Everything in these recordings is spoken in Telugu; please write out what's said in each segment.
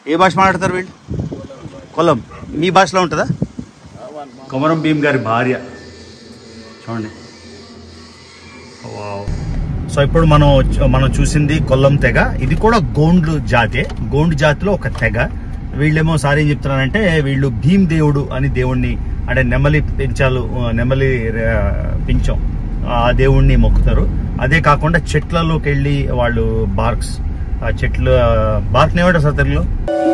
ఏ భాష మాట్లాడతారు వీళ్ళు కొల్లం మీ భాషలో ఉంటుందా కొమరం భీమ్ గారి భార్య చూడండి వావ్. సో ఇప్పుడు మనం వచ్చ- మనం చూసింది కొల్లం తెగ ఇది కూడా గోండ్లు జాతే గోండు జాతిలో ఒక తెగ వీళ్ళేమో సారీ ఏం చెప్తున్నారంటే వీళ్ళు భీమ్ దేవుడు అని దేవుణ్ణి అంటే నెమలి పెంచాలు ఆ, నెమలి ఆ, పించం ఆ దేవుణ్ణి మొక్కుతారు అదే కాకుండా చెట్లలోకి వెళ్ళి వాళ్ళు బార్క్స్ ఆ చెట్లు బార్క్ ఏమంటారు సార్ తెలుగులో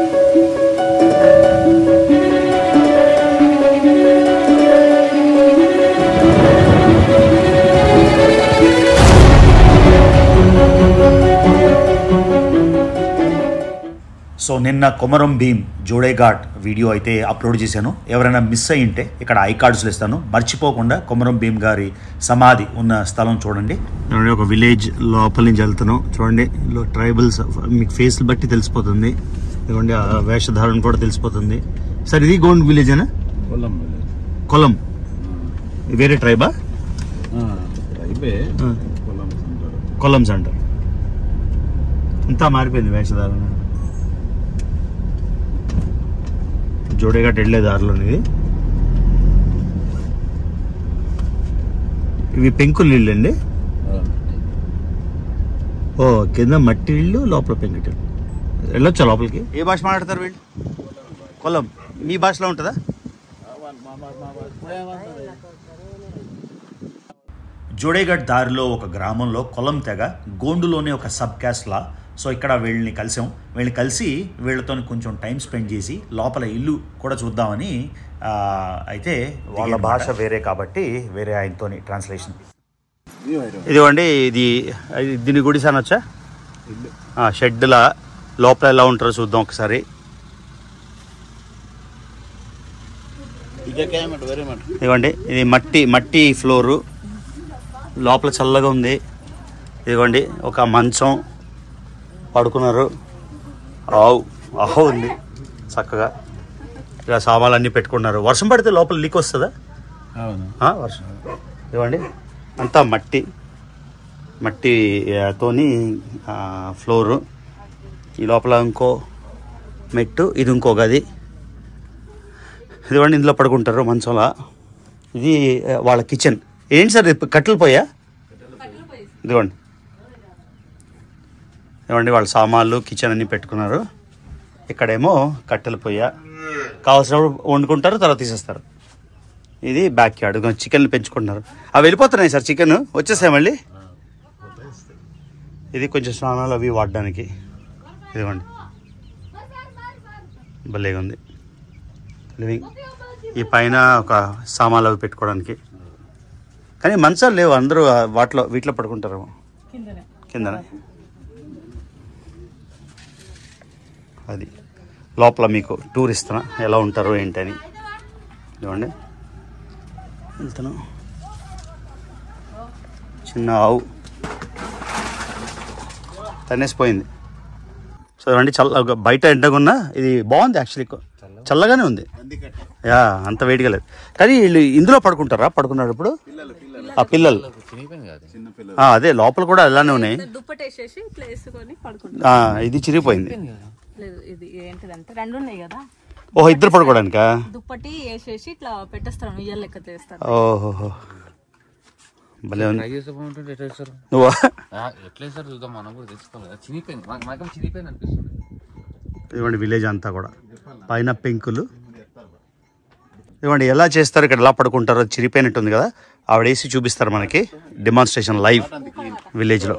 సో నిన్న కొమరం భీమ్ జోడేఘాట్ వీడియో అయితే అప్లోడ్ చేశాను ఎవరైనా మిస్ అయ్యి ఉంటే ఇక్కడ ఐ కార్డ్స్లో ఇస్తాను మర్చిపోకుండా కొమరం భీమ్ గారి సమాధి ఉన్న స్థలం చూడండి చూడండి ఒక విలేజ్ లోపల నుంచి వెళ్తున్నాం చూడండి ట్రైబల్స్ మీకు ఫేస్ బట్టి తెలిసిపోతుంది ఇదిగోండి ఆ వేషధారణ కూడా తెలిసిపోతుంది సార్ ఇది గోండ్ విలేజ్ అనా కొల్లం కొలం వేరే ట్రైబా రైబే కొల్లం అంటారు కొల్లమ్స్ అంటారు అంతా మారిపోయింది వేషధారణ జోడేఘాట్ వెళ్ళే దారిలోని ఇది ఇవి పెంకులు ఇల్లు అండి ఓ కింద మట్టి ఇల్లు లోపల పెంకుటి వెళ్ళొచ్చా లోపలికి ఏ భాష మాట్లాడతారు వీళ్ళు కొల్లం మీ భాషలో ఉంటుందా జోడేఘడ్ దారిలో ఒక గ్రామంలో కొలం తెగ గోండులోనే ఒక సబ్ క్యాస్ట్లా సో ఇక్కడ వీళ్ళని కలిసాం వీళ్ళని కలిసి వీళ్ళతో కొంచెం టైం స్పెండ్ చేసి లోపల ఇల్లు కూడా చూద్దామని ఆ, అయితే వాళ్ళ భాష వేరే కాబట్టి వేరే ఆయనతోని ట్రాన్స్లేషన్ ఇదిగోండి ఇది ఇది- దీని గుడిసె అనొచ్చా షెడ్లా లోపల ఎలా ఉంటారో చూద్దాం ఒకసారి ఇదిగోండి ఇది మట్టి మట్టి ఫ్లోరు లోపల చల్లగా ఉంది ఇదిగోండి ఒక మంచం పడుకున్నారు ఆవు ఆవు ఉంది చక్కగా ఇలా సామాన్లన్నీ పెట్టుకున్నారు వర్షం పడితే లోపల లీక్ వస్తుందా అవును ఆ, వర్షం ఇవ్వండి అంతా మట్టి మట్టి ఆ, తోని ఆ, ఫ్లోరు ఈ లోపల ఇంకో మెట్టు ఇది ఇంకో గది ఇదిగోండి ఇందులో పడుకుంటారు మంచంలో ఇది ఆ, వాళ్ళ కిచెన్ ఏంటి సార్ ఇది కట్టెలు పోయా ఇదిగోండి ఇదిగోండి వాళ్ళ సామాన్లు కిచెన్ అన్ని పెట్టుకున్నారు ఇక్కడేమో కట్టెలు పొయ్య కావాల్సినప్పుడు వండుకుంటారు తర్వాత తీసేస్తారు ఇది బ్యాక్ యార్డ్ చికెన్లు పెంచుకుంటున్నారు అవి వెళ్ళిపోతున్నాయి సార్ చికెన్ వచ్చేసాయి మళ్ళీ ఇది కొంచెం స్నానాలు అవి వాడడానికి ఇదిగోండి భలేగా ఉంది లివింగ్ ఈ పైన ఒక సామాన్లు అవి పెట్టుకోవడానికి కానీ మంచాలు లేవు అందరూ ఆ వాటిలో వీటిలో పడుకుంటారు కిందనే అది లోపల మీకు టూర్ ఇస్తున్నా ఎలా ఉంటారో ఏంటని ఇవ్వండి వెళ్తాను చిన్న ఆవు తనేసిపోయింది సో చూడండి చల్ల బయట ఎండగున్నా ఇది బాగుంది యాక్చువల్లీ చల్లగానే ఉంది యా అంత వేడిగా లేదు కానీ వీళ్ళు ఇందులో పడుకుంటారా పడుకున్నప్పుడు ఆ పిల్లలు ఆ, అదే లోపల కూడా అలానే ఉన్నాయి దుప్పటి వేసేసి ఇట్లా వేసుకొని పడుకుంటాం ఆ, ఇది చిరిగిపోయింది లేదు ఇది ఏంటిదంటే రెండు ఉన్నాయి కదా ఓహో ఇద్దరు పడుకోవడానికా దుప్పటి వేసేసి ఇట్లా పెట్టేస్తాను ఉయ్యాల లెక్క చేస్తాను ఓహో భలే ఉంది ట్రై చేస్తే బాగుంటుంది ఎట్లా చేస్తారు నువ్వా ఆ, ఎట్లా చేస్తారు చూద్దాం మనం కూడా తెలుసుకోవాలి అది చినిగిపోయింది మాకు మాకేమో చినిగిపోయింది అనిపిస్తుంది ఇవ్వండి విలేజ్ అంతా కూడా పైన పెంకులు ఇవ్వండి ఎలా చేస్తారు ఇక్కడ ఎలా పడుకుంటారో చిరిపోయినట్టుంది కదా ఆవిడ వేసి చూపిస్తారు మనకి డెమాన్స్ట్రేషన్ లైవ్ విలేజ్లో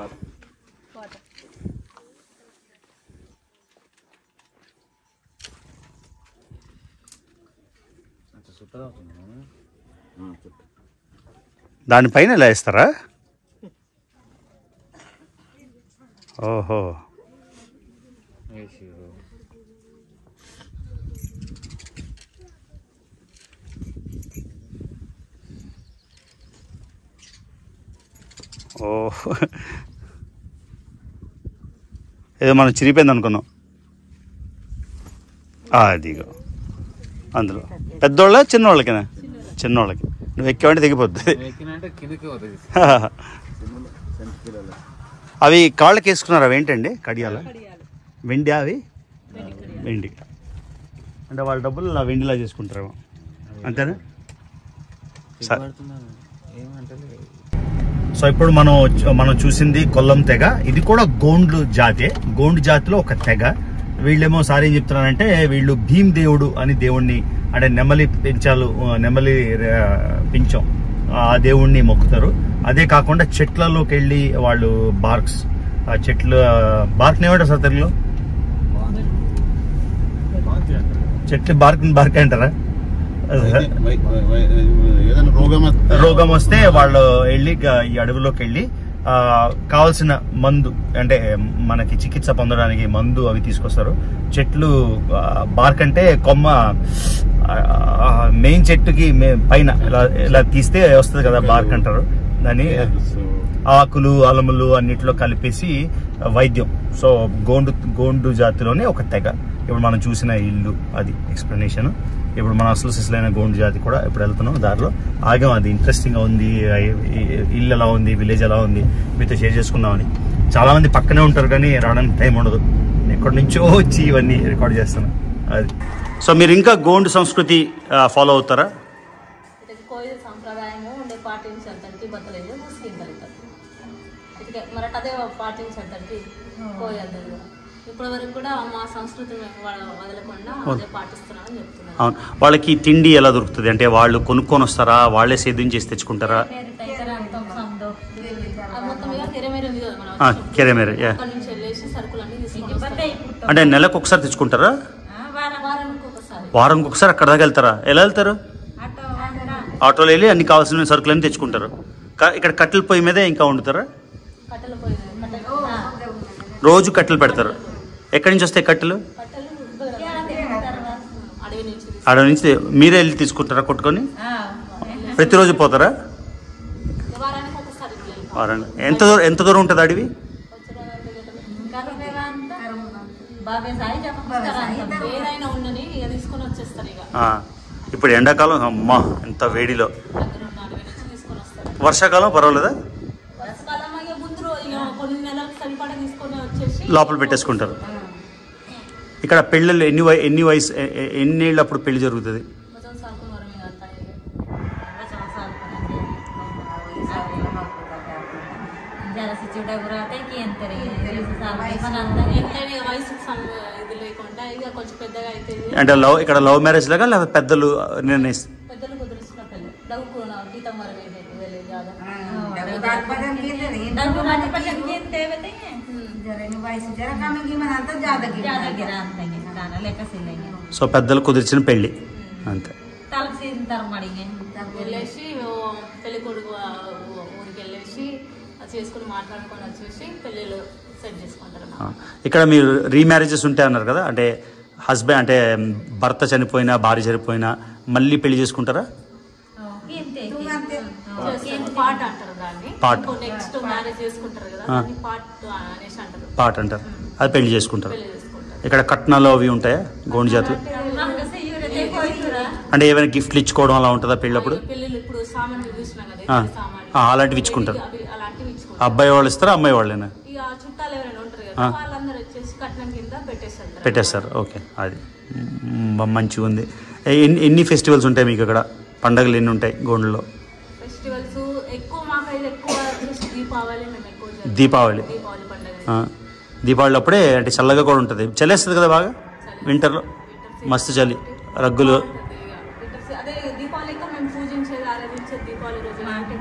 దానిపైన ఎలా వేస్తారా ఓహో ఓ ఏదో మనం చిరిగిపోయింది అనుకున్నాం ఆ, అదిగో అందులో పెద్దోళ్ళ చిన్నోళ్ళకినా చిన్నోళ్ళకి నువ్వు ఎక్కేవంటే దిగిపోద్ది ఎక్కినంటే కిందకి పోతుంది అవి కాళ్ళకి వేసుకున్నారు అవి ఏంటండి కడియాల వెండి అవి వెండి అంటే వాళ్ళ డబ్బులు ఇలా వెండిలా చేసుకుంటారేమో అంతేనా సరే ఏమంటే సో ఇప్పుడు మనం చ- మనం చూసింది కొల్లం తెగ ఇది కూడా గోండ్లు జాతే గోండు జాతిలో ఒక తెగ వీళ్ళేమో సారి ఏం చెప్తున్నారంటే వీళ్ళు భీమ్ దేవుడు అని దేవుణ్ణి అంటే నెమలి పెంచాలు ఆ, నెమలి ఆ, పెంచాం ఆ దేవుణ్ణి మొక్కుతారు అదే కాకుండా చెట్లలోకి వెళ్ళి వాళ్ళు బార్క్స్ ఆ చెట్లు బార్క్ ఏమంటారు సార్ తెలుగులో చెట్లు బార్క్ బార్క్ అంటారా వై- వై- వై- ఏదైనా రోగం వస్తే- రోగం వస్తే వాళ్ళు వెళ్ళి గ- ఈ అడవిలోకి వెళ్ళి ఆ, కావాల్సిన మందు అంటే మనకి చికిత్స పొందడానికి మందు అవి తీసుకొస్తారు చెట్లు ఆ, బార్క్ అంటే కొమ్మ మెయిన్ చెట్టుకి మే- పైన ఇలా ఇలా తీస్తే వస్తుంది కదా బార్క్ అంటారు దాన్ని సో ఆకులు అలములు అన్నిట్లో కలిపేసి వైద్యం సో గోండు గోండు జాతిలోనే ఒక తెగ ఇప్పుడు మనం చూసిన ఇల్లు అది ఎక్స్ప్లెనేషన్ ఇప్పుడు మన అసలు సిసలైన గోండు జాతి కూడా ఇప్పుడు వెళ్తున్నాం దారిలో ఆగాం అది ఇంట్రెస్టింగ్ గా ఉంది ఈ- ఈ ఇల్లు ఎలా ఉంది విలేజ్ ఎలా ఉంది మీతో షేర్ చేసుకుందామని చాలా మంది పక్కనే ఉంటారు కానీ రావడానికి టైం ఉండదు ఎక్కడి నుంచో వచ్చి ఇవన్నీ రికార్డ్ చేస్తాను అది సో మీరు ఇంకా గోండు సంస్కృతి ఫాలో అవుతారా ఇది కోయి సంప్రదాయంగా ఉండే పాటించడానికి బతలేదు ముస్లిం కలుగుతారు ఇటుకే మరట అదే పాటించడానికి కోయి అందరు ఇప్పటి వరకు కూడా మా సంస్కృతిని మేము వద- వదలకుండా అదే పాటిస్తున్నామని చెప్తున్నారు అవును వాళ్ళకి తిండి ఎలా దొరుకుతుంది అంటే వాళ్ళు కొనుక్కొని వస్తారా వాళ్ళే సేద్యం చేసి తెచ్చుకుంటారా అది మొత్తం ఇక తెరమేర ఉంది కదా మనం ఆ, వచ్చినప్పుడు. కెరెమేర యా అక్కడి నుంచి వెళ్ళేసి సరుకులన్నీ తీసుకొని వస్తారు. అంటే నెలకు ఒకసారి తెచ్చుకుంటారా వారానికి ఒకసారి వారానికి ఒకసారి అక్కడ దాకా వెళ్తారా ఎలా వెళ్తారు ఆటోలో వెళ్ళి అన్ని కావాల్సిన సరుకులన్నీ తెచ్చుకుంటారు క- ఇక్కడ కట్టెల పొయ్యి మీదే ఇంకా వండుతారా కట్టెలు పోయి కట్టెలు రోజు కట్టెలు పెడతారు ఎక్కడి నుంచి వస్తాయి కట్టెలు కట్టెలు ఉంటుంది కదా. అడవి నుంచి తీసుకొని ఆడ నుంచి మీరే వెళ్ళి తీసుకుంటారా కొట్టుకొని ప్రతిరోజు పోతారా వారానికి ఒకసారి ఇట్లా వెళ్తాం. వారానికి ఎంత దూరం ఎంత దూరం ఉంటుంది అడవి ఏదైనా ఉండని ఇక తీసుకొని వచ్చేస్తారు ఇక ఆ, ఇప్పుడు ఎండాకాలం అమ్మా ఎంత వేడిలో దగ్గర ఉన్న అడవి నుంచి తీసుకొని వస్తారు వర్షాకాలం పర్వాలేదా వర్షకాలం ఇక ముందు రో- ఇక కొన్ని నెలలకు సరిపడా తీసుకొని వచ్చేసి లోపల పెట్టేసుకుంటారు ఇక్కడ పెళ్ళిళ్ళు ఎన్ని వయ ఎన్ని వయసు ఎ- ఎ- ఎన్ని ఏళ్ళు అప్పుడు పెళ్లి జరుగుతుంది కొంచెం సాకులు వరం ఇక అంతా ఇక. ఎంతైనా ఇక వయసుకు సం- ఇది లేకుండా ఇక కొంచెం పెద్దగా అయితే అంటే లవ్ ఇక్కడ లవ్ మ్యారేజ్ లాగా లేకపోతే పెద్దలు నిర్ణయిస్తారు పెద్దలు కుదిరిసిన పెళ్ళి డబ్బుకు గీతం వరం వేసేది వెళ్ళేది కాదా సో పెద్దలు కుదిర్చిన పెళ్లి అంతే వెళ్ళేసి ఓ పెళ్లి కొడుకు ఆ ఊ- ఊరికి వెళ్ళేసి అది చేసుకుని మాట్లాడుకొని వచ్చేసి పెళ్ళిళ్ళు సెట్ చేసుకుంటారు ఆ, ఇక్కడ మీరు రీమ్యారేజెస్ ఉంటాయి అన్నారు కదా అంటే హస్బెండ్ అంటే భర్త చనిపోయినా భార్య చనిపోయినా మళ్ళీ పెళ్లి చేసుకుంటారా చేస్తారు. పాట అంటారు దాన్ని పాట. నెక్స్ట్ మ్యారేజ్ చేసుకుంటారు కదా ఆ. దాన్ని పాట అనేసి అంటారు పాట అంటారు అది పెళ్లి చేసుకుంటారు పెళ్లి చేసుకుంటారు ఇక్కడ కట్నాలు అవి ఉంటాయా గోండు జాతులు అంటే ఏమైనా గిఫ్ట్లు ఇచ్చుకోవడం అలా ఉంటుందా పెళ్ళప్పుడు పెళ్ళిళ్ళు ఇప్పుడు సామాన్లు చూసినాం కదా ఆ. ఇతర సామాన్లు. ఆ, అలాంటివి ఇచ్చుకుంటారు. అవి అలాంటివి ఇచ్చుకుంటారు అబ్బాయి వాళ్ళు ఇస్తారా అమ్మాయి వాళ్ళేనా ఇక చుట్టాలు ఎవరైనా ఉంటారు ఆ. కదా వాళ్ళందరూ వచ్చేసి కట్నం కింద పెట్టేస్తారు పెట్టేస్తారు ఓకే అది మ్, మంచిగా ఉంది ఏ- ఎన్ని ఎన్ని ఫెస్టివల్స్ ఉంటాయి మీకు ఇక్కడ పండగలు ఎన్ని ఉంటాయి గోండులో ఫెస్టివల్స్ ఎక్కువ మాకైతే ఎక్కువ వచ్చేసి దీపావళి మేము ఎక్కువ జరుపుకుంటాం. దీపావళి దీపావళి పండుగ ఆ, దీపావళి అప్పుడే అంటే చల్లగా కూడా ఉంటుంది చలేస్తుంది కదా బాగా వింటర్లో మస్తు చలి రగ్గులు ఉంటుంది ఇక. Winters- అదే దీపావళి ఇంకా మేము పూజించేది ఆరాధించేది దీపావళి రోజు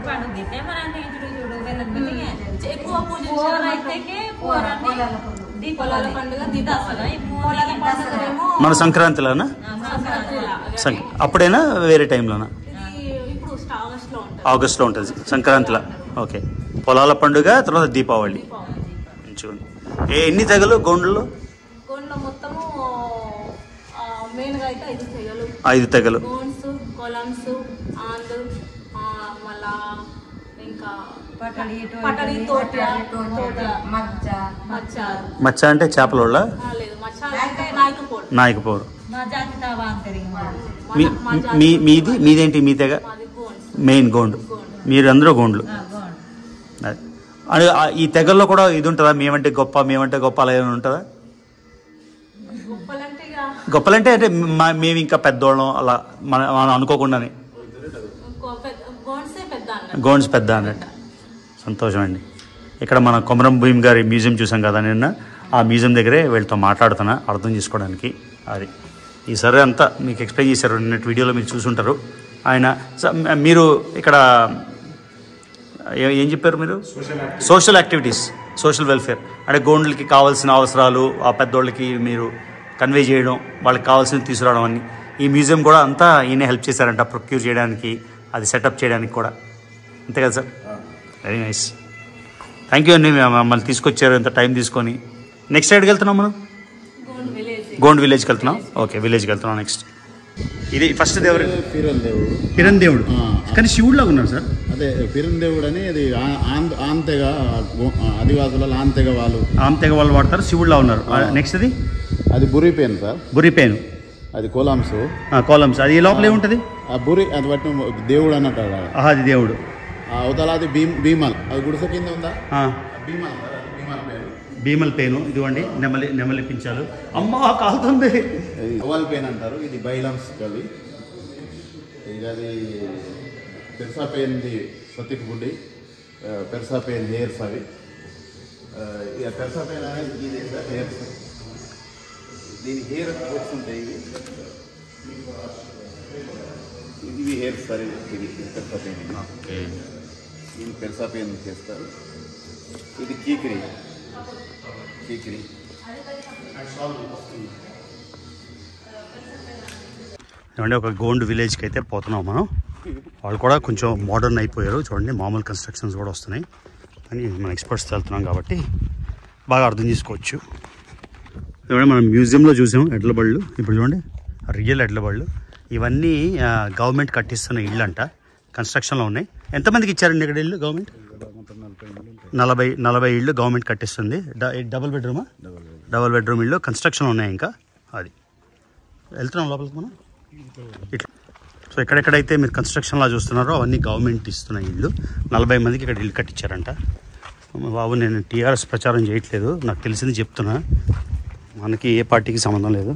ఎక్కువ పూజించేది పొలాల పండుగ దీపావళి పొలాల పండుగ ఏమో మన సంక్రాంతిలోనా సంక్రాంతిలా. సంక్ అప్పుడైనా వేరే టైంలోనా ఇది ఇప్పుడు ఆగస్ట్ లో ఉంటుంది ఆగస్ట్లో ఉంటుంది సంక్రాంతిలో ఓకే పొలాల పండుగ తర్వాత దీపావళి మంచిగా ఉంది ఏ ఎన్ని తెగలు గోండులో గోండ్ల మొత్తము మెయిన్ గా అయితే ఐదు తెగలు ఐదు తెగలు గోన్స్ కొలమ్స్ ఆంధ్ర మళ్ళా ఇంకా పటడి తోట తోట మచ్చ మచ్చ అంటే చేపల వాళ్ళ ఆ, లేదు మచ్చ అంటే నాయకపోడు నాయకపోరు మా మీ మా జాతి మీ మీది మీదేంటి మీ తెగ మాది గోన్స్ మెయిన్ గోండు మీరు అందరూ గోండ్లు అది. అది ఆ- ఈ తెగల్లో కూడా ఇది ఉంటుందా మేమంటే గొప్ప మేమంటే గొప్ప అలా ఏమైనా ఉంటుందా గొప్పలంటే అంటే ఇక గొప్పలంటే అంటే మా- మేము ఇంకా పెద్దోళ్ళం అలా మన మనం అనుకోకుండానే ఇంకో పెద్ద గోండ్సే పెద్ద అన్నట్టు గోన్స్ పెద్ద అన్నట్టు సంతోషం అండి ఇక్కడ మన కొమరం భీమ్ గారి మ్యూజియం చూసాం కదా నిన్న ఆ మ్యూజియం దగ్గరే వీళ్ళతో మాట్లాడుతున్నా అర్థం చేసుకోవడానికి అది ఈ సర్వే అంతా మీకు ఎక్స్ప్లెయిన్ చేశారు నిన్నటి వీడియోలో మీరు చూసుంటారు ఆయన స- మీరు ఇక్కడ ఏ- ఏం చెప్పారు మీరు సోషల్ యాక్టివిటీస్ సోషల్ వెల్ఫేర్ అంటే గోండ్లకి కావాల్సిన అవసరాలు ఆ పెద్దోళ్ళకి మీరు కన్వే చేయడం వాళ్ళకి కావాల్సినవి తీసుకురావడం అని ఈ మ్యూజియం కూడా అంతా ఈయన హెల్ప్ చేశారంట ప్రొక్యూర్ చేయడానికి అది సెటప్ చేయడానికి కూడా అంతే కదా sir very nice thank you అండి మేము మమ్మల్ని తీసుకొచ్చారు ఇంత టైం తీసుకొని నెక్స్ట్ సైడ్కి వెళ్తున్నాం మనం గోండ్ విలేజ్ గోండ్ విలేజ్కి వెళ్తున్నాం ఓకే విలేజ్కి వెళ్తున్నాం నెక్స్ట్ ఇది ఫస్ట్ దేవుడు ఫిరన్ దేవుడు కిరణ్ దేవుడు ఆ. కానీ శివుడులాగా ఉన్నారు సార్ అదే ఫిరన్ దేవుడు అని అది ఆ- ఆంధ్ర ఆంతెగా గో- ఆదివాసుల ఆంతెగ వాళ్ళు ఆమె తెగ వాళ్ళు వాడతారు శివుడులా ఉన్నారు నెక్స్ట్ అది అది బురిపోయాను సార్ బురిపేను అది కోలాంస్ కోలమ్స్ అది లోపల ఏముంటుంది ఆ బురి అది బట్టి దేవుడు అన్నట్టు ఆడ. ఆహా అది దేవుడు ఆ అవతల అది భీమ్ భీమల్ అది గుడిసె కింద ఉందా ఆ, భీమల్ సార్, అది భీమల్ పేరు భీమల్ పేను ఇదిగోండి నెమలి నెమలి పించాలు అమ్మా కాలుతుంది ఇది ఓవల్ పెయిన్ అంటారు ఇది బైలమ్స్ కవి ఇది అది పెర్సా పెయిన్ది సతిక్ బుడ్డి ఆ, పెర్సా పెయిన్ హెయిర్స్ అవి ఆ, ఇక పెర్సా పెయిన్ అనేది ఇది సార్ హెయిర్స్ దీని హెయిర్ కోట్స్ ఉంటాయి ఇవి ఇవి హెయిర్స్ సార్ ఇది ఇది పెర్సా పెయిన్ ఇది. ఇది పెర్సా పెయిన్ చేస్తారు ఇది కీకిరి కీకిరి ఏమంటే ఒక గోండ్ విలేజ్కి అయితే పోతున్నాం మనం వాళ్ళు కూడా కొంచెం మోడర్న్ అయిపోయారు చూడండి మామూలు కన్స్ట్రక్షన్స్ కూడా వస్తున్నాయి అని మన ఎక్స్పర్ట్స్ వెళ్తున్నాం కాబట్టి బాగా అర్థం చేసుకోవచ్చు చూడండి మనం మ్యూజియంలో చూసాం ఎడ్ల బళ్ళు ఇప్పుడు చూడండి రియల్ ఎడ్ల బళ్ళు ఇవన్నీ గవర్నమెంట్ కట్టిస్తున్న ఇళ్ళు అంట కన్స్ట్రక్షన్లో ఉన్నాయి ఎంతమందికి ఇచ్చారండి ఇక్కడ ఇల్లు గవర్నమెంట్ నలభై నలభై ఇళ్ళు గవర్నమెంట్ కట్టిస్తుంది డ- డబుల్ బెడ్రూమా డబుల్ బెడ్రూమ్ ఇల్లు కన్స్ట్రక్షన్లో ఉన్నాయి ఇంకా అది వెళ్తున్నాం లోపలికి మనం ఇట్లా సో ఎక్కడెక్కడైతే మీరు కన్స్ట్రక్షన్లా చూస్తున్నారో అవన్నీ గవర్నమెంట్ ఇస్తున్న ఇల్లు నలభై మందికి ఇక్కడ ఇల్లు కట్టించారంట బాబు నేను టీఆర్ఎస్ ప్రచారం చేయట్లేదు నాకు తెలిసింది చెప్తున్నా మనకి ఏ పార్టీకి సంబంధం లేదు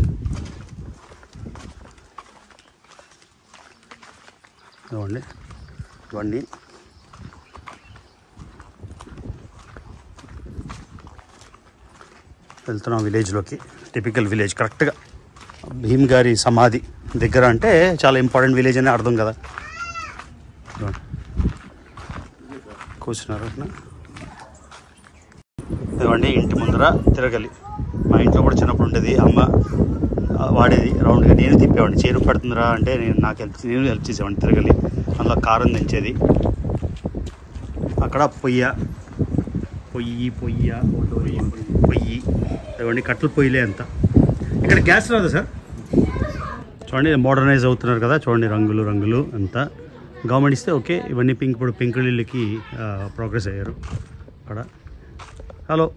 ఇవ్వండి ఇవన్నీ వెళ్తున్నాం విలేజ్లోకి టిపికల్ విలేజ్ కరెక్ట్గా భీమ్ గారి సమాధి దగ్గర అంటే చాలా ఇంపార్టెంట్ విలేజ్ అని అర్థం కదా ఇదిగోండి. కూర్చున్నారు అట్లా. ఇదిగోండి ఇంటి ముందర తిరగలి మా ఇంట్లో కూడా చిన్నప్పుడు ఉండేది అమ్మ ఆ, వాడేది రౌండ్గా నేను తిప్పేవాడిని చేరు పడుతుందిరా అంటే నేను నాకు హెల్ప్ నేను హెల్ప్ చేసేవాడిని తిరగలి అందులో కారం దించేది అక్కడ పొయ్య పొయ్యి పొయ్య పొయ్యి పొయ్యి ఇవ్వండి కట్టెల పొయ్యిలే అంత ఇక్కడ గ్యాస్ రాదు సార్ చూడండి మోడర్నైజ్ అవుతున్నారు కదా చూడండి రంగులు రంగులు అంతా గవర్నమెంట్ ఇస్తే ఓకే ఇవన్నీ పింక్ ఇప్పుడు పింకుళ్ళకి ప్రోగ్రెస్ అయ్యారు అక్కడ హలో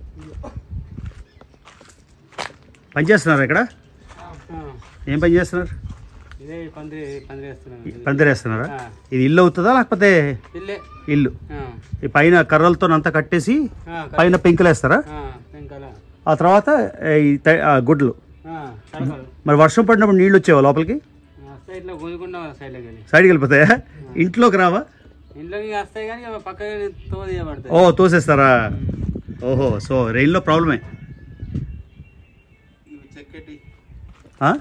పని చేస్తున్నారు ఇక్కడ ఏం పని చేస్తున్నారు ఇదే పందిరి పందిరి వేస్తున్నాను పందిరేస్తున్నారా ఆ. ఇది ఇల్లు అవుతుందా లేకపోతే ఇల్లే ఇల్లు ఆ, ఈ పైన కర్రలతో అంతా కట్టేసి ఆ, కరెక్ట్. పైన పెంకులు వేస్తారా ఆ, పెంకాల ఆ తర్వాత ఈ త- ఆ గుడ్లు ఆ, సరిపడు. మరి వర్షం పడినప్పుడు నీళ్ళు వచ్చేవా లోపలికి ఆ, సైడ్లో గుంజుకుండా సైడ్లోకి వెళ్ళి సైడ్కి వెళ్ళిపోతాయా ఇంట్లోకి రావా ఇంట్లోకి వస్తాయి కానీ అవి పక్కకి తో తీయబడతాయి ఓ తోసేస్తారా ఓహో సో రైల్లో ప్రాబ్లమే చెక్కటి ఆ?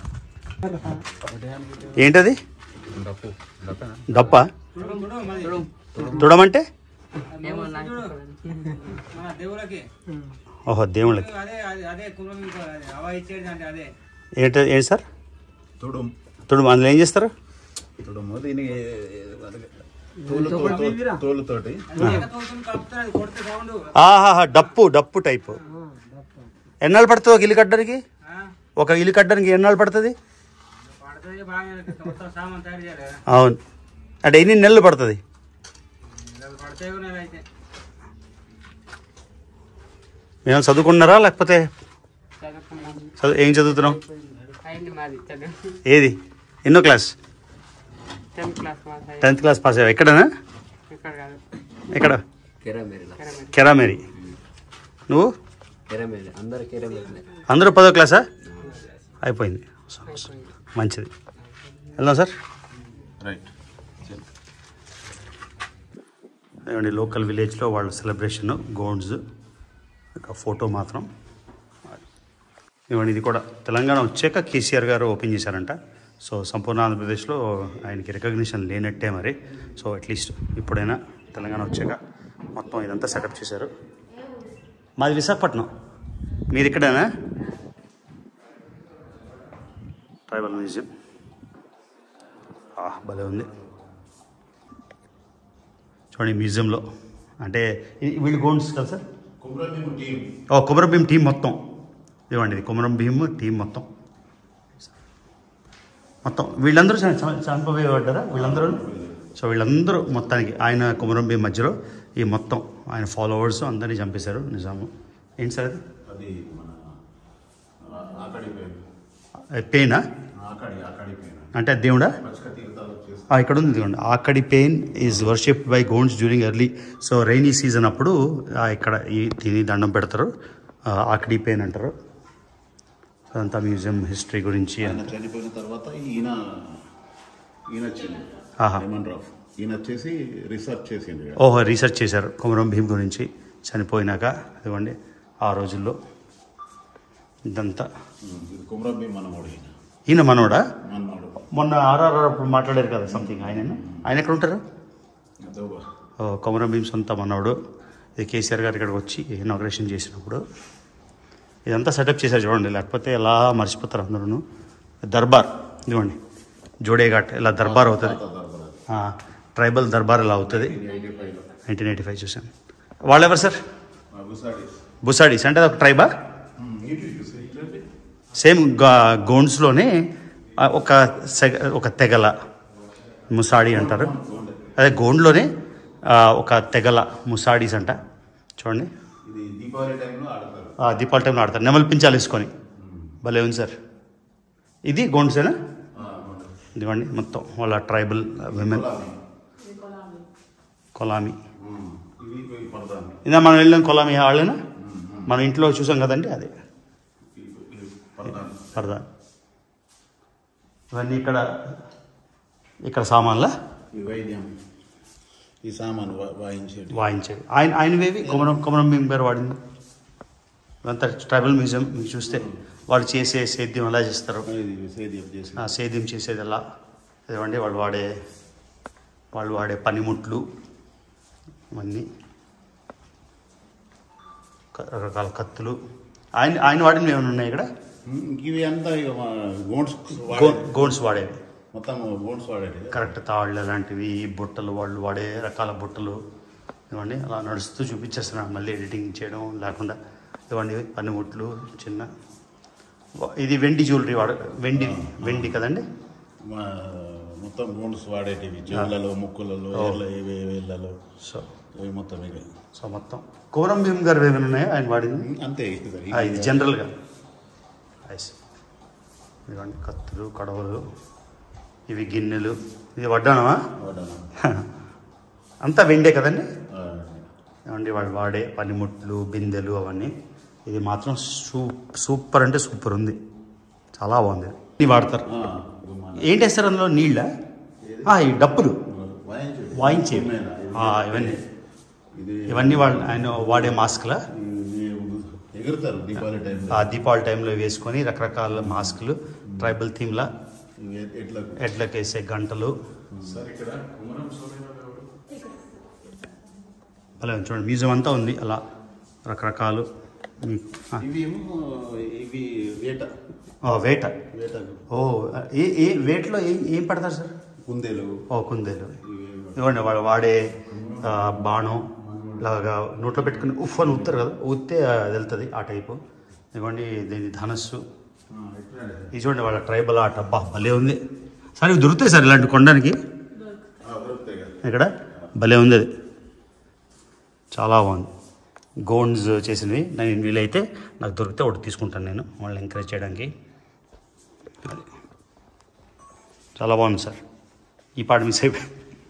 ఏంటది డప్ప తుడమంటే మన దేవుళ్ళకి ఓహో దేవుళ్ళకి అదే అదే అదే కులం అవ ఇచ్చేది అంటే అదే ఏంటి ఏంటి సార్ తుడుం తుడుము అందులో ఏం చేస్తారు తుడుము దీని తోలుతో తోలుతోటి తోలుకొని కలుపుతారు అది కొడితే సౌండ్ ఆహాహా డప్పు డప్పు టైపు ఎన్నాళ్ళు పడుతుంది ఒక ఇల్లు కట్టడానికి ఒక ఇల్లు కట్టడానికి ఎన్నాళ్ళు పడుతుంది పడుతుంది బాగా మొత్తం సామాన్ తయారు చేయాలి కదా అవును అంటే ఎన్ని నెలలు పడుతుంది ఇలా పడితే కూడా అయితే మేము చదువుకున్నారా లేకపోతే చదువుకున్నాం చదువు ఏం చదువుతున్నాం అయింది మాది చదువు ఏది ఎన్నో క్లాస్ టెన్త్ క్లాస్ మాది అయింది. టెన్త్ క్లాస్ పాస్ అయ్యావు ఎక్కడనా ఇక్కడ కాదు ఎక్కడ కెరమేరి కెరామేరి నువ్వు కెరమేరి అందరు కెరమేరి అందరూ పదో క్లాసా అయిపోయింది సో, సో, మంచిది వెళ్దాం సార్ రైట్ ఏమండి లోకల్ విలేజ్లో వాళ్ళ సెలబ్రేషన్ గోండ్స్ ఒక ఫోటో మాత్రం ఇవ్వండి ఇది కూడా తెలంగాణ వచ్చాక కేసీఆర్ గారు ఓపెన్ చేశారంట సో సంపూర్ణ ఆంధ్రప్రదేశ్లో ఆయనకి రికగ్నిషన్ లేనట్టే మరి సో అట్లీస్ట్ ఇప్పుడైనా తెలంగాణ వచ్చాక మొత్తం ఇదంతా సెటప్ చేశారు మాది విశాఖపట్నం మీది ఇక్కడేనా ట్రైబల్ మ్యూజియం ఆహ్, భలే ఉంది చూడండి మ్యూజియంలో అంటే ఈ- వీళ్ళు గోండ్స్ కదా సార్ కుమ్రభీం టీం ఓ కుమరం భీమ్ టీం మొత్తం ఇవ్వండి ఇది కుమరం భీమ్ టీం మొత్తం మొత్తం వీళ్ళందరూ చ- చ- చంపబోయేవాడారా వీళ్ళందరూ సో వీళ్ళందరూ మొత్తానికి ఆయన కుమరం భీమ్ మధ్యలో ఈ మొత్తం ఆయన ఫాలోవర్స్ అందరినీ చంపేశారు నిజాము ఏంటి సార్ అది అది మన ఆ- ఆకడి పేరు అది పెయినా ఆకడి ఆకడి పేరు అంటే అది దేవుడా పచ్చక తీర్థాలు వచ్చేసి ఆ, ఇక్కడ ఉంది ఇదిగోండి Akadi Pen is worshipped by Gonds during early so rainy season అప్పుడు ఆ, ఇక్కడ ఈ తిని దండం పెడతారు ఆ, ఆకడి పెయిన్ అంటారు అదంతా మ్యూజియం హిస్టరీ గురించి ఆయన చనిపోయిన తర్వాత ఈయన ఈయన వచ్చింది ఆహా. లెమన్ రాఫ్ ఈయన వచ్చేసి రీసెర్చ్ చేసింది ఇక్కడ. ఓహో రీసెర్చ్ చేశారు కుమరం భీమ్ గురించి చనిపోయినాక ఇదిగోండి ఆ రోజుల్లో ఇదంతా ఉమ్, ఇది కుమ్రభీం మనమోడు ఈయన ఈయన మనోడా మనమోడు మొన్న ఆర్ఆర్ఆర్ అప్పుడు మాట్లాడారు కదా సంథింగ్ ఆయన ఆయన ఎక్కడ ఉంటారు దోబ ఓ, కొమరం భీమ్ సొంత మనవడు ఇది కేసీఆర్ గారు ఇక్కడికి వచ్చి ఇనాగ్రేషన్ చేసినప్పుడు ఇదంతా సెటప్ చేశారు చూడండి లేకపోతే ఎలా మర్చిపోతారు అందరూ దర్బార్ ఇదిగోండి జోడేఘాట్ ఇలా దర్బార్ అవుతుంది ఆ, ట్రైబల్ దర్బార్ ఇలా అవుతుంది ఎయిటీ ఫైవ్లో నైన్టీన్ ఎయిటీ ఫైవ్ చూసాను వాళ్ళెవరు సార్ గుసాడీస్ బుసాడీస్ అంటే అది ఒక ట్రైబా సేమ్ గా- గోండ్స్లోనే ఆ, ఒక సెగ ఒక తెగల ముసాడి అంటారు అదే గోండ్లోనే ఆ, ఒక తెగల ముసాడీస్ అంట చూడండి ఇది దీపావళి టైంలో ఆడతారు ఆ, దీపావళి టైంలో ఆడతారు నెమలి పించాలు వేసుకొని భలే ఉంది సార్ ఇది గోండ్సేనా ఇదిగోండి మొత్తం వాళ్ళ ట్రైబల్ విమెన్ కొలామి ఉమ్, ఇది పోయి పడతాను ఇదా మనం వెళ్ళిన కొలామి వాళ్ళేనా మన ఇంట్లో చూసాం కదండి అదే పడతాను సరదా ఇవన్నీ ఇక్కడ ఇక్కడ సామాన్లా ఈ వైద్యం ఈ సామాన్ వా- వాయించేది వాయించేవి ఆయన ఆయనవేవి కొమరం కొమరం భీమ్ గారు వాడింది ఇదంతా ట్రైబల్ మ్యూజియం మీకు చూస్తే వాళ్ళు చేసే సేద్యం ఎలా చేస్తారు ఇది సేద్యం చేసి ఆ సేద్యం చేసేది ఎలా ఇదివ్వండి వాళ్ళు వాడే వాళ్ళు వాడే పనిముట్లు ఇవన్నీ క- రకరకాల కత్తులు ఆయన ఆయన వాడినవి ఏమైనా ఉన్నాయి ఇక్కడ ఉమ్, ఇవి అంతా ఇక మా గోండ్స్ గో వాడేది. గోన్స్ వాడేవి మొత్తం గోండ్స్ వాడేది కరెక్ట్ తాళ్ళు అలాంటివి బుట్టలు వాళ్ళు వాడే రకాల బుట్టలు ఇవ్వండి అలా నడుస్తూ చూపించేస్తున్నాను మళ్ళీ ఎడిటింగ్ చేయడం లేకుండా ఇవ్వండి పనిముట్లు చిన్న వ- ఇది వెండి జ్యువెలరీ వాడ వెండి వెండి కదండి మా మొత్తం గోండ్స్ వాడేటివి చెవులలో ముక్కులలో ఏళ్ళ ఇవి వేళ్ళలో సో ఇవి మొత్తం ఇక సో మొత్తం కోరం భీమ్ గారు ఏమైనా ఉన్నాయా ఆయన వాడింది అంతే ఇది. ఆ, ఇది జనరల్గా ఐస్ ఇదిగోండి కత్తులు కడవలు ఇవి గిన్నెలు ఇది వడ్డానమా వాడను. అంతా వెండే కదండి ఆ, ఏమండి వాళ్ళు వాడే పనిముట్లు బిందెలు అవన్నీ ఇది మాత్రం సూ సూపర్ అంటే సూపర్ ఉంది చాలా బాగుంది ఇది వాడతారు ఆ, ఇది మన- ఏంటి వేస్తారు అందులో నీళ్ళ ఈ డప్పులు వాయించేది. వాయించేవి ఉమ్మేనా? ఆ, ఇవన్నీ ఇది ఇవన్నీ వాళ్ళు ఆయన వాడే మాస్క్లా ఇవి ఎగురుతారు దీపావళి టైంలో ఆ దీపావళి టైంలో వేసుకొని రకరకాల మాస్కులు ట్రైబల్ థీమ్లా ఇవి ఎట్లా ఎడ్లకి వేసే గంటలు సార్ ఇక్కడ కుమరం సోదరుడు ఎవరు? అలా చూడండి మ్యూజియం అంతా ఉంది అలా రకరకాలు మీ- ఆ, ఇవి ఏమో ఇవి వేట ఓ, వేట వేటకు ఓ ఏ ఏ వేటలో ఏం ఏం పెడతారు సార్ కుందేలు ఓ కుందేలు ఇవి ఇవ్వండి వాళ్ళు వాడే ఆ, బాణం ఇలాగా నోట్లో పెట్టుకుని ఉఫ్ అని ఊతారు కదా ఊస్తే అది వెళ్తుంది ఆ టైపు ఇవ్వండి దీని ధనస్సు ఆ, ఎట్లా ఇది చూడండి వాళ్ళ ట్రైబల్ ఆట అబ్బా భలే ఉంది సార్ ఇవి దొరుకుతాయి సార్ ఇలాంటి కొనడానికి ఆ, దొరుకుతాయి కదా ఇక్కడ భలే ఉంది అది చాలా బాగుంది గోన్స్ చేసినవి నేను వీలైతే నాకు దొరికితే ఒకటి తీసుకుంటాను నేను వాళ్ళని ఎంకరేజ్ చేయడానికి అది చాలా బాగుంది సార్ ఈ పాట మిస్ అయిపోయి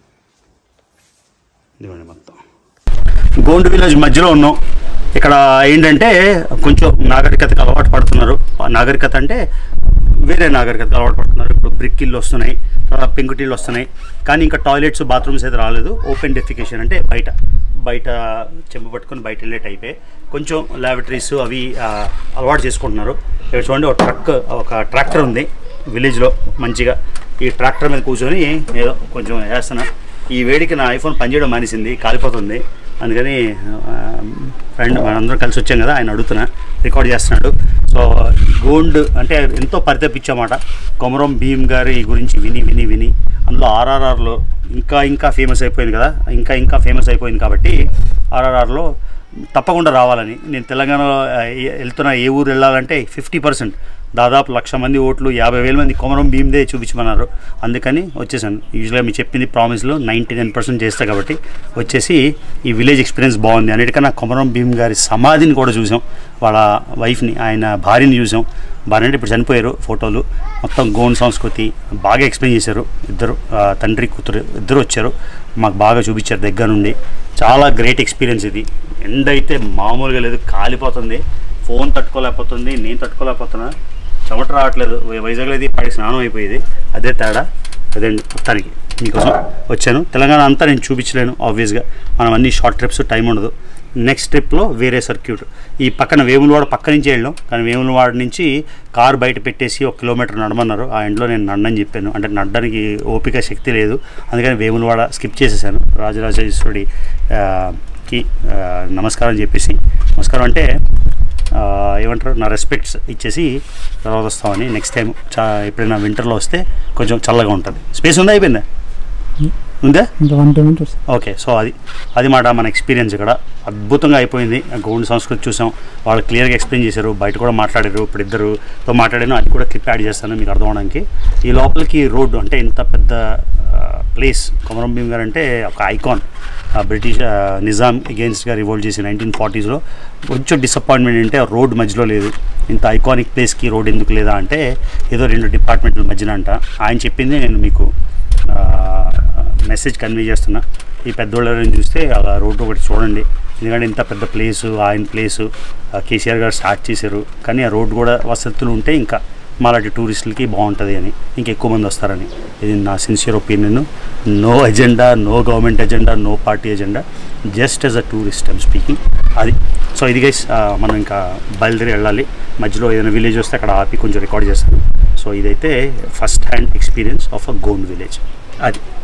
ఇదిగోండి మొత్తం గోండ్ విలేజ్ మధ్యలో ఉన్నాం ఇక్కడ ఏంటంటే కొంచెం నాగరికతకు అలవాటు పడుతున్నారు ఆ నాగరికత అంటే వేరే నాగరికతకు అలవాటు పడుతున్నారు ఇప్పుడు బ్రిక్ ఇల్లు వస్తున్నాయి తర్వాత పెంకుటిల్లు వస్తున్నాయి కానీ ఇంకా టాయిలెట్స్ బాత్రూమ్స్ అయితే రాలేదు ఓపెన్ డెఫికేషన్ అంటే బయట బయట చెంబు పట్టుకొని బయట వెళ్ళే టైపే కొంచెం ల్యాబరేటరీస్ అవి ఆ, అలవాటు చేసుకుంటున్నారు ఇక్కడ చూడండి ఒక ట్రక్ ఒక ట్రాక్టర్ ఉంది విలేజ్లో మంచిగా ఈ ట్రాక్టర్ మీద కూర్చొని ఏదో కొంచెం వేస్తున్నా ఈ వేడికి నా ఐఫోన్ పనిచేయడం మానేసింది కాలిపోతుంది అందుకని ఫ్రెండ్ మనందరం కలిసి వచ్చాం కదా ఆయన అడుగుతున్నా రికార్డ్ చేస్తున్నాడు సో గోండ్ అంటే ఎంతో పరితపించామాట కొమరం భీమ్ గారి గురించి విని విని విని అందులో ఆర్ఆర్ఆర్లో ఇంకా ఇంకా ఫేమస్ అయిపోయింది కదా ఇంకా ఇంకా ఫేమస్ అయిపోయింది కాబట్టి ఆర్ఆర్ఆర్లో తప్పకుండా రావాలని నేను తెలంగాణలో ఆ, ఏ- వెళ్తున్న ఏ ఊరు వెళ్ళాలంటే ఫిఫ్టీ పర్సెంట్ దాదాపు లక్ష మంది ఓట్లు యాభై వేల మంది కొమరం భీమ్దే చూపించమన్నారు అందుకని వచ్చేసాను యూజువల్గా మీరు చెప్పింది ప్రామిస్లో నైంటీ నైన్ పర్సెంట్ చేస్తా కాబట్టి వచ్చేసి ఈ విలేజ్ ఎక్స్పీరియన్స్ బాగుంది అన్నిటికన్నా కొమరం భీమ్ గారి సమాధిని కూడా చూసాం వాళ్ళ వైఫ్ని ఆయన భార్యని చూసాం భార్య అంటే ఇప్పుడు చనిపోయారు ఫోటోలు మొత్తం గోన్ సంస్కృతి బాగా ఎక్స్ప్లెయిన్ చేశారు ఇద్దరు ఆ, తండ్రి కూతురు ఇద్దరు వచ్చారు మాకు బాగా చూపించారు దగ్గర నుండి చాలా గ్రేట్ ఎక్స్పీరియన్స్ ఇది ఎండ అయితే మామూలుగా లేదు కాలిపోతుంది ఫోన్ తట్టుకోలేకపోతుంది నేను తట్టుకోలేకపోతున్నా చెమట రావట్లేదు వై- వైజాగ్లో అయితే పడి స్నానం అయిపోయేది అదే తేడా అదే మొత్తానికి మీకోసం వచ్చాను తెలంగాణ అంతా నేను చూపించలేను ఆబ్వియస్గా మనం అన్ని షార్ట్ ట్రిప్స్ టైం ఉండదు నెక్స్ట్ ట్రిప్లో వేరే సర్క్యూట్ ఈ పక్కన వేములవాడ పక్క నుంచి వెళ్ళాం కానీ వేములవాడ నుంచి కార్ బయట పెట్టేసి ఒక కిలోమీటర్ నడమన్నారు ఆ ఎండ్లో నేను నడని చెప్పాను అంటే నడడానికి ఓపిక శక్తి లేదు అందుకని వేములవాడ స్కిప్ చేసేసాను రాజరాజేశ్వరుడి ఆ, కి ఆ, నమస్కారం చెప్పేసి నమస్కారం అంటే ఆ, ఏమంటారు నా రెస్పెక్ట్స్ ఇచ్చేసి తర్వాత వస్తామని నెక్స్ట్ టైం చా ఎప్పుడైనా వింటర్లో వస్తే కొంచెం చల్లగా ఉంటుంది స్పేస్ ఉందా అయిపోయిందా ఉందా ఇంకా one two minutes okay so అది అది మాట మన ఎక్స్పీరియన్స్ ఇక్కడ అద్భుతంగా అయిపోయింది గోండ్ సంస్కృతి చూసాం వాళ్ళు క్లియర్గా ఎక్స్ప్లెయిన్ చేశారు బయట కూడా మాట్లాడారు ఇప్పుడు ఇద్దరుతో మాట్లాడాను అది కూడా క్లిప్ యాడ్ చేస్తాను మీకు అర్థం అవడానికి ఈ లోపలికి రోడ్డు అంటే ఇంత పెద్ద ప్లేస్ కొమరం భీమ్ గారు అంటే ఒక ఐకాన్ బ్రిటిష్ ఆ, నిజాం అగేన్స్ట్గా రివోల్ట్ చేసి నైన్టీన్ ఫార్టీస్లో కొంచెం డిసప్పాయింట్మెంట్ అంటే రోడ్ మధ్యలో లేదు ఇంత ఐకానిక్ ప్లేస్కి రోడ్ ఎందుకు లేదా అంటే ఏదో రెండు డిపార్ట్మెంట్ల మధ్యన అంట ఆయన చెప్పింది నేను మీకు ఆ, మెసేజ్ కన్వే చేస్తున్నా ఈ పెద్దోళ్ళు ఎవరైనా చూస్తే అలా రోడ్డు ఒకటి చూడండి ఎందుకంటే ఇంత పెద్ద ప్లేసు ఆయన ప్లేసు కేసీఆర్ గారు స్టార్ట్ చేశారు కానీ ఆ రోడ్డు కూడా వసతులు ఉంటే ఇంకా మాలాంటి టూరిస్టులకి బాగుంటుంది అని ఇంకా ఎక్కువ మంది వస్తారని ఇది నా sincere opinion no agenda no government agenda no party agenda just as a tourist I'm speaking అది సో ఇది గైస్ మనం ఇంకా బయలుదేరి వెళ్ళాలి మధ్యలో ఏదైనా విలేజ్ వస్తే అక్కడ ఆపి కొంచెం రికార్డ్ చేస్తాను సో ఇదైతే first hand experience of a Gond village అది